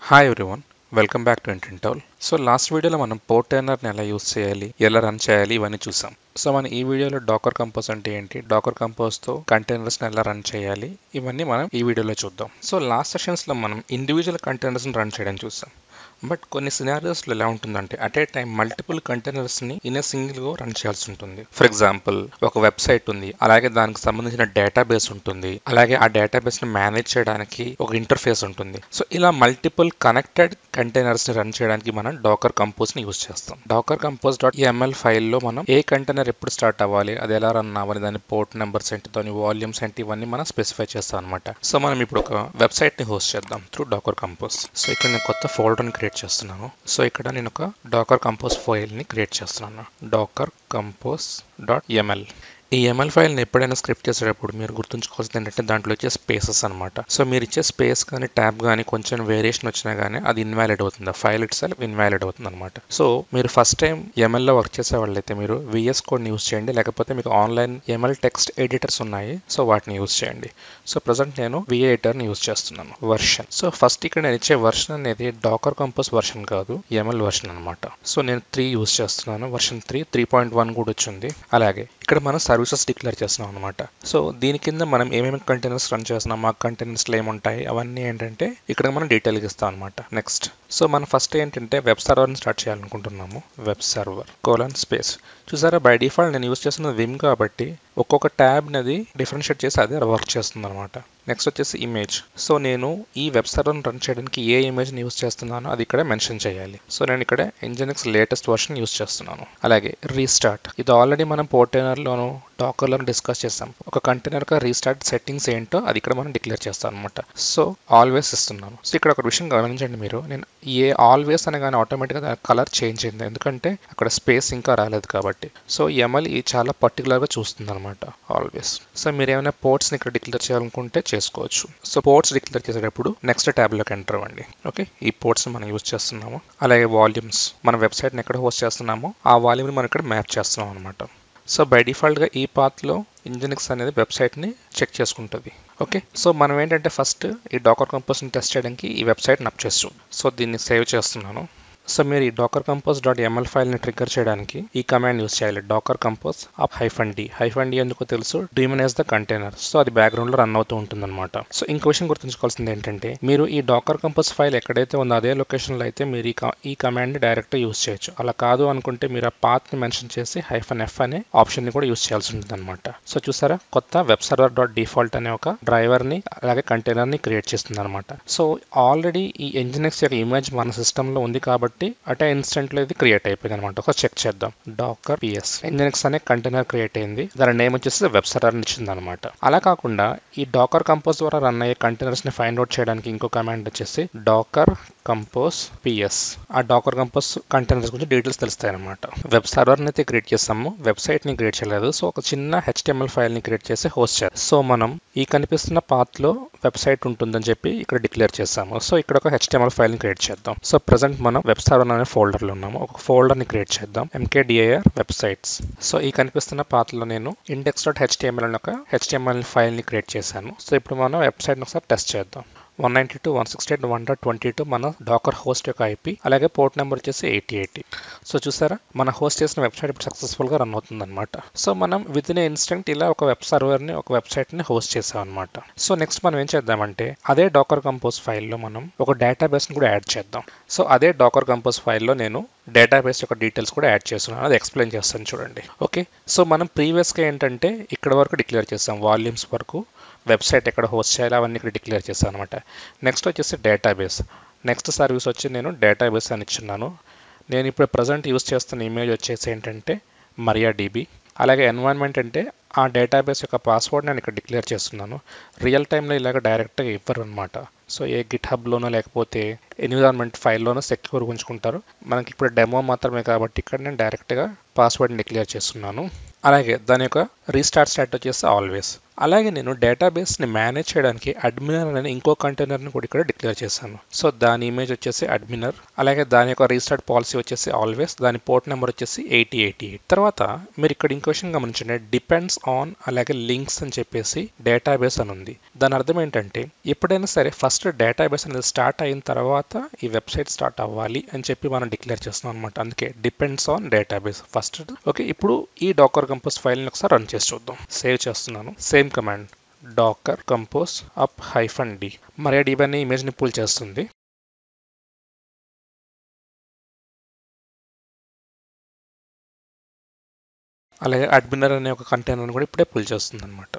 hi everyone welcome back to ఇంటెంటోల్ so last వీడియోలో మనం పోర్టైనర్ని ఎలా యూస్ చేయాలి ఎలా రన్ చేయాలి ఇవన్నీ చూసాం సో మన ఈ వీడియోలో డాకర్ కంపోజ్ అంటే ఏంటి డాకర్ కంపోజ్తో కంటైనర్స్ని ఎలా రన్ చేయాలి ఇవన్నీ మనం ఈ వీడియోలో చూద్దాం సో లాస్ట్ సెషన్స్లో మనం ఇండివిజువల్ కంటైనర్స్ని రన్ చేయడం చూసాం బట్ కొన్ని సినారియోస్లో ఎలా ఉంటుందంటే అట్ ఏ టైం మల్టిపుల్ కంటైనర్స్ని ఇన్ ఏ సింగిల్గా రన్ చేయాల్సి ఉంటుంది ఫర్ ఎగ్జాంపుల్ ఒక వెబ్సైట్ ఉంది అలాగే దానికి సంబంధించిన డేటాబేస్ ఉంటుంది అలాగే ఆ డేటాబేస్ని మేనేజ్ చేయడానికి ఒక ఇంటర్ఫేస్ ఉంటుంది సో ఇలా మల్టిపుల్ కనెక్టెడ్ కంటైనర్స్ని రన్ చేయడానికి మనం డాకర్ కంపోజ్ని యూస్ చేస్తాం డాకర్ కంపోజ్ డాట్ ఎంఎల్ ఫైల్లో మనం ఏ కంటైనర్ ఎప్పుడు స్టార్ట్ అవ్వాలి అది ఎలా రన్ అవ్వాలి దాని పోర్ట్ నెంబర్స్ ఏంటి దాని వాల్యూమ్స్ ఏంటి ఇవన్నీ మనం స్పెసిఫై చేస్తాం అనమాట సో మనం ఇప్పుడు ఒక వెబ్సైట్ని హోస్ట్ చేద్దాం త్రూ డాకర్ కంపోజ్ సో ఇక్కడ నేను కొత్త ఫోల్డర్ని క్రియేట్ చేస్తున్నాను సో ఇక్కడ నేను ఒక డాకర్ కంపోజ్ ఫైల్ని క్రియేట్ చేస్తున్నాను డాకర్ కంపోజ్ డాట్ ఎంఎల్ ఈ ఎంఎల్ ఫైల్ని ఎప్పుడైనా స్క్రిప్ట్ చేసేటప్పుడు మీరు గుర్తుంచుకోవాల్సింది ఏంటంటే దాంట్లో వచ్చే స్పేసెస్ అనమాట సో మీరు ఇచ్చే స్పేస్ కానీ ట్యాబ్ కానీ కొంచెం వేరియేషన్ వచ్చినా కానీ అది ఇన్వాలిడ్ అవుతుంది ఫైల్ ఇట్ సెల్ఫ్ ఇన్వాలిడ్ అవుతుంది అనమాట సో మీరు ఫస్ట్ టైం ఎంఎల్లో వర్క్ చేసే వాళ్ళైతే మీరు విఎస్ కోడ్ని యూస్ చేయండి లేకపోతే మీకు ఆన్లైన్ ఎంఎల్ టెక్స్ట్ ఎడిటర్స్ ఉన్నాయి సో వాటిని యూస్ చేయండి సో ప్రజెంట్ నేను విఏ ఎడిటర్ని యూస్ చేస్తున్నాను వర్షన్ సో ఫస్ట్ ఇక్కడ నేను ఇచ్చే వర్షన్ అనేది డాకర్ కంపోజ్ వర్షన్ కాదు ఎంఎల్ వర్షన్ అనమాట సో నేను త్రీ యూస్ చేస్తున్నాను version three three point one కూడా వచ్చింది అలాగే ఇక్కడ మనం సర్వీసెస్ డిక్లేర్ చేస్తున్నాం అనమాట సో దీని కింద మనం ఏమేమి కంటైనర్స్ రన్ చేస్తున్నాం ఆ కంటైనర్స్లో ఏముంటాయి అవన్నీ ఏంటంటే ఇక్కడ మనం డీటెయిల్గా ఇస్తాం అనమాట నెక్స్ట్ సో మనం ఫస్ట్ ఏంటంటే వెబ్ సర్వర్ని స్టార్ట్ చేయాలనుకుంటున్నాము వెబ్ సర్వర్ కోలన్ స్పేస్ చూసారా బై డిఫాల్ట్ నేను యూస్ చేస్తున్న విమ్ కాబట్టి ఒక్కొక్క ట్యాబ్ అనేది డిఫరెన్షియేట్ చేసి అదే వర్క్ చేస్తుంది అనమాట నెక్స్ట్ వచ్చేసి ఇమేజ్ సో నేను ఈ వెబ్ సర్వర్ని రన్ చేయడానికి ఏ ఇమేజ్ని యూస్ చేస్తున్నానో అది ఇక్కడ మెన్షన్ చేయాలి సో నేను ఇక్కడ ఇంజనెక్స్ లేటెస్ట్ వర్షన్ యూస్ చేస్తున్నాను అలాగే రీస్టార్ట్ ఇది ఆల్రెడీ మనం పోర్టైనర్లోను డాకర్లను డిస్కస్ చేస్తాం ఒక కంటైనర్గా రీస్టార్ట్ సెట్టింగ్స్ ఏంటో అది ఇక్కడ మనం డిక్లేర్ చేస్తాం అనమాట సో ఆల్వేస్ ఇస్తున్నాను సో ఇక్కడ ఒక విషయం గమనించండి మీరు నేను ఏ ఆల్వేస్ అనగానే ఆటోమేటిక్గా కలర్ చేంజ్ అయింది ఎందుకంటే అక్కడ స్పేస్ ఇంకా రాలేదు కాబట్టి సో ఎంఎల్ ఈ చాలా పర్టికులర్గా చూస్తుంది అనమాట ఆల్వేస్ సో మీరు ఏమైనా పోర్ట్స్ని ఇక్కడ డిక్లేర్ చేయాలనుకుంటే చేసుకోవచ్చు సో పోర్ట్స్ డిక్లేర్ చేసేటప్పుడు నెక్స్ట్ ట్యాబ్లోకి ఎంటర్ అవ్వండి ఓకే ఈ పోర్ట్స్ మనం యూజ్ చేస్తున్నాము అలాగే వాల్యూమ్స్ మన వెబ్సైట్ని ఎక్కడ హోస్ట్ చేస్తున్నామో ఆ వాల్యూమ్ని మనం ఇక్కడ మ్యాప్ చేస్తున్నాం అనమాట సో బై డిఫాల్ట్గా ఈ పాత్లో ఇంజనిక్స్ అనేది వెబ్సైట్ని చెక్ చేసుకుంటుంది ఓకే సో మనం ఏంటంటే ఫస్ట్ ఈ డాకర్ కంపోజ్ని టెస్ట్ చేయడానికి ఈ వెబ్సైట్ని అప్ చేస్తాం సో దీన్ని సేవ్ చేస్తున్నాను సో మీరు ఈ డాకర్ కంపోజ్ డాట్ ఎంఎల్ ఫైల్ని ట్రిగ్గర్ చేయడానికి ఈ కమాండ్ యూస్ చేయాలి docker compose up hyphen D hyphen D ఎందుకో తెలుసు డీమనైజ్ ద కంటైనర్ సో అది బ్యాక్గ్రౌండ్లో రన్ అవుతూ ఉంటుందన్నమాట సో ఇంకో విషయం గుర్తుంచుకోవాల్సింది ఏంటంటే మీరు ఈ డాకర్ కంపోజ్ ఫైల్ ఎక్కడైతే ఉందో అదే లొకేషన్లో అయితే మీరు ఈ ఈ కమాండ్ని డైరెక్ట్గా యూస్ చేయొచ్చు అలా కాదు అనుకుంటే మీరు ఆ పాత్ని మెన్షన్ చేసి హైఫన్ ఎఫ్ అనే ఆప్షన్ని కూడా యూస్ చేయాల్సి ఉంటుంది అనమాట సో చూసారా కొత్త వెబ్ సర్వర్ డాట్ డిఫాల్ట్ అనే ఒక డ్రైవర్ని అలాగే కంటైనర్ని క్రియేట్ చేస్తుంది అనమాట సో ఆల్రెడీ ఈ ఇంజినెక్స్ యొక్క ఇమేజ్ మన సిస్టంలో ఉంది కాబట్టి కాబట్టి అటే ఇన్స్టెంట్లో ఇది క్రియేట్ అయిపోయింది అనమాట ఒకసారి చెక్ చేద్దాం డాకర్ పిఎస్ ఇంజనెక్స్ అనే కంటైనర్ క్రియేట్ అయింది దాని నేమ్ వచ్చేసి వెబ్ సర్వర్ ఇచ్చింది అనమాట అలా కాకుండా ఈ డాకర్ కంపోజ్ ద్వారా రన్ అయ్యే కంటైనర్స్ ని ఫైండ్ అవుట్ చేయడానికి ఇంకో కమాండ్ వచ్చేసి డాకర్ కంపోజ్ పిఎస్ ఆ డాకర్ కంపోజ్ కంటైనర్స్ గురించి డీటెయిల్స్ తెలుస్తాయి అనమాట వెబ్ సర్వర్ అయితే క్రియేట్ చేస్తాము వెబ్సైట్ ని క్రియేట్ చేయలేదు సో ఒక చిన్న హెచ్టిఎంఎల్ ఫైల్ ని క్రియేట్ చేసి హోస్ట్ చేయాలి సో మనం ఈ కనిపిస్తున్న పాత్ లో వెబ్సైట్ ఉంటుందని చెప్పి ఇక్కడ డిక్లేర్ చేస్తాము సో ఇక్కడ ఒక హెచ్టిఎంఎల్ ఫైల్ ని క్రియేట్ చేద్దాం సో ప్రజెంట్ మనం వెబ్ సర్వర్ అనే ఫోల్డర్లో ఉన్నాము ఒక ఫోల్డర్ని క్రియేట్ చేద్దాం ఎంకేడిఐఆర్ వెబ్సైట్స్ సో ఈ కనిపిస్తున్న పాత్రలో నేను ఇండెక్స్ డాట్ హెచ్టిఎంఎల్ అని ఒక హెచ్టిఎంఎల్ ఫైల్ని క్రియేట్ చేశాను సో ఇప్పుడు మనం వెబ్సైట్ని ఒకసారి టెస్ట్ చేద్దాం one ninety two one sixty eight one dot twenty two మన డాకర్ హోస్ట్ యొక్క ఐపీ అలాగే పోర్ట్ నెంబర్ వచ్చేసి ఎయిటీ ఎయిటీ సో చూసారా మన హోస్ట్ చేసిన వెబ్సైట్ ఇప్పుడు సక్సెస్ఫుల్గా రన్ అవుతుంది అనమాట సో మనం విత్ ఇన్ ఇన్స్టెంట్ ఇలా ఒక వెబ్ సర్వర్ని ఒక వెబ్సైట్ని హోస్ట్ చేసాం అనమాట సో నెక్స్ట్ మనం ఏం చేద్దామంటే అదే డాకర్ కంపోజ్ ఫైల్లో మనం ఒక డేటాబేస్ని కూడా యాడ్ చేద్దాం సో అదే డాకర్ కంపోజ్ ఫైల్లో నేను డేటాబేస్ యొక్క డీటెయిల్స్ కూడా యాడ్ చేస్తున్నాను అది ఎక్స్ప్లెయిన్ చేస్తాను చూడండి ఓకే సో మనం ప్రీవియస్గా ఏంటంటే ఇక్కడ వరకు డిక్లేర్ చేస్తాం వాల్యూమ్స్ వరకు వెబ్సైట్ ఎక్కడ హోస్ట్ చేయాలి అవన్నీ ఇక్కడ డిక్లేర్ చేస్తాను అనమాట నెక్స్ట్ వచ్చేసి డేటాబేస్ నెక్స్ట్ సర్వీస్ వచ్చి నేను డేటాబేస్ అని ఇచ్చున్నాను నేను ఇప్పుడు ప్రజెంట్ యూస్ చేస్తున్న ఇమేజ్ వచ్చేసి ఏంటంటే మరియా డీబీ అలాగే ఎన్వైర్న్మెంట్ అంటే ఆ డేటాబేస్ యొక్క పాస్వర్డ్ నేను ఇక్కడ డిక్లేర్ చేస్తున్నాను రియల్ టైంలో ఇలాగ డైరెక్ట్గా ఇవ్వరు అనమాట సో ఏ గిట్ హబ్లోనో లేకపోతే ఎన్విరాన్మెంట్ ఫైల్లోనో సెక్యూర్ ఉంచుకుంటారు మనకి ఇప్పుడు డెమో మాత్రమే కాబట్టి ఇక్కడ నేను డైరెక్ట్గా పాస్వర్డ్ని డిక్లేర్ చేస్తున్నాను అలాగే దాని యొక్క రీస్టార్ట్ స్టాట్ వచ్చేసి ఆల్వేస్ అలాగే నేను డేటాబేస్ని మేనేజ్ చేయడానికి అడ్మినర్ అనే ఇంకో కంటైనర్ని కూడా ఇక్కడ డిక్లేర్ చేశాను సో దాని ఇమేజ్ వచ్చేసి అడ్మినర్ అలాగే దాని యొక్క రీస్టార్ట్ పాలసీ వచ్చేసి ఆల్వేస్ దాని పోర్ట్ నెంబర్ వచ్చేసి ఎయిటీ ఎయిటీ ఎయిట్ తర్వాత మీరు ఇక్కడ ఇంకో విషయం గమనించండి డిపెండ్స్ ఆన్ అలాగే లింక్స్ అని చెప్పేసి డేటాబేస్ అని ఉంది దాని అర్థం ఏంటంటే ఎప్పుడైనా సరే ఫస్ట్ డేటాబేస్ అనేది స్టార్ట్ అయిన తర్వాత ఈ వెబ్సైట్ స్టార్ట్ అవ్వాలి అని చెప్పి మనం డిక్లేర్ చేస్తున్నాం అనమాట అందుకే depends on database first okay ఇప్పుడు ఈ డాకర్ కంపోజ్ ఫైల్ని ఒకసారి రన్ చేసి చూద్దాం సేవ్ చేస్తున్నాను same command docker compose up hyphen D మరి డి అనే ఇమేజ్ని పుల్ చేస్తుంది అలాగే అడ్మినర్ అనే ఒక కంటైనర్ కూడా ఇప్పుడే పుల్ చేస్తుంది అనమాట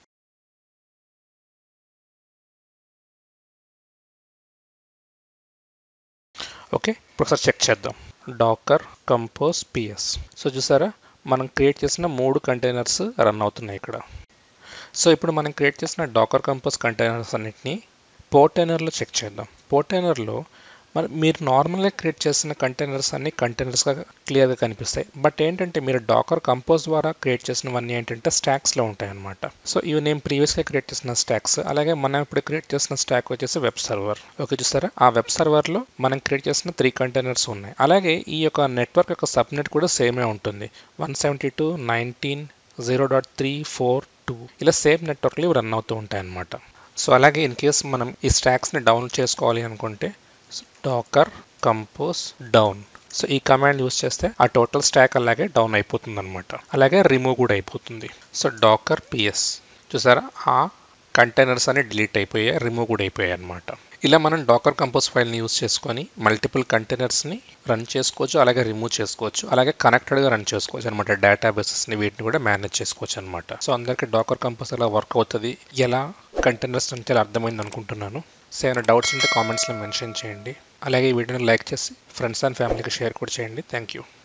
ఓకే ఇప్పుడు ఒకసారి చెక్ చేద్దాం డాకర్ కంపోజ్ పిఎస్ సో చూసారా మనం క్రియేట్ చేసిన మూడు కంటైనర్స్ రన్ అవుతున్నాయి ఇక్కడ సో ఇప్పుడు మనం క్రియేట్ చేసిన డాకర్ కంపోజ్ కంటైనర్స్ అన్నిటిని పోర్టైనర్లో చెక్ చేద్దాం పోర్టైనర్లో మరి మీరు నార్మల్గా క్రియేట్ చేసిన కంటైనర్స్ అన్ని కంటైనర్స్గా క్లియర్గా కనిపిస్తాయి బట్ ఏంటంటే మీరు డాకర్ కంపోజ్ ద్వారా క్రియేట్ చేసినవన్నీ ఏంటంటే స్టాక్స్లో ఉంటాయి అనమాట సో ఇవి నేను ప్రీవియస్గా క్రియేట్ చేసిన స్టాక్స్ అలాగే మనం ఇప్పుడు క్రియేట్ చేసిన స్టాక్ వచ్చేసి వెబ్ సర్వర్ ఓకే చూస్తారా ఆ వెబ్ సర్వర్లో మనం క్రియేట్ చేసిన త్రీ కంటైనర్స్ ఉన్నాయి అలాగే ఈ యొక్క నెట్వర్క్ యొక్క సబ్నెట్ కూడా సేమే ఉంటుంది one seventy two nineteen zero dot three four two ఇలా సేమ్ నెట్వర్క్లు ఇవి రన్ అవుతూ ఉంటాయి అనమాట సో అలాగే ఇన్ కేస్ మనం ఈ స్టాక్స్ని డౌన్లోడ్ చేసుకోవాలి అనుకుంటే డాకర్ కంపోజ్ డౌన్ సో ఈ కమాండ్ యూస్ చేస్తే ఆ టోటల్ స్టాక్ అలాగే డౌన్ అయిపోతుంది అనమాట అలాగే రిమూవ్ కూడా అయిపోతుంది సో డాకర్ పిఎస్ చూసారా ఆ కంటైనర్స్ అన్ని డిలీట్ అయిపోయాయి రిమూవ్ కూడా అయిపోయాయి అనమాట ఇలా మనం డాకర్ కంపోజ్ ఫైల్ని యూస్ చేసుకొని మల్టిపుల్ కంటైనర్స్ని రన్ చేసుకోవచ్చు అలాగే రిమూవ్ చేసుకోవచ్చు అలాగే కనెక్టెడ్గా రన్ చేసుకోవచ్చు అనమాట డేటాబేసెస్ని వీటిని కూడా మేనేజ్ చేసుకోవచ్చు అనమాట సో అందరికీ డాకర్ కంపోజ్ ఎలా వర్క్ అవుతుంది ఎలా కంటైనర్స్ అంటే అర్థమైంది అనుకుంటున్నాను సో ఏమైనా డౌట్స్ ఉంటే కామెంట్స్లో మెన్షన్ చేయండి అలాగే ఈ వీడియోని లైక్ చేసి ఫ్రెండ్స్ అండ్ ఫ్యామిలీకి షేర్ కూడా చేయండి థ్యాంక్ యూ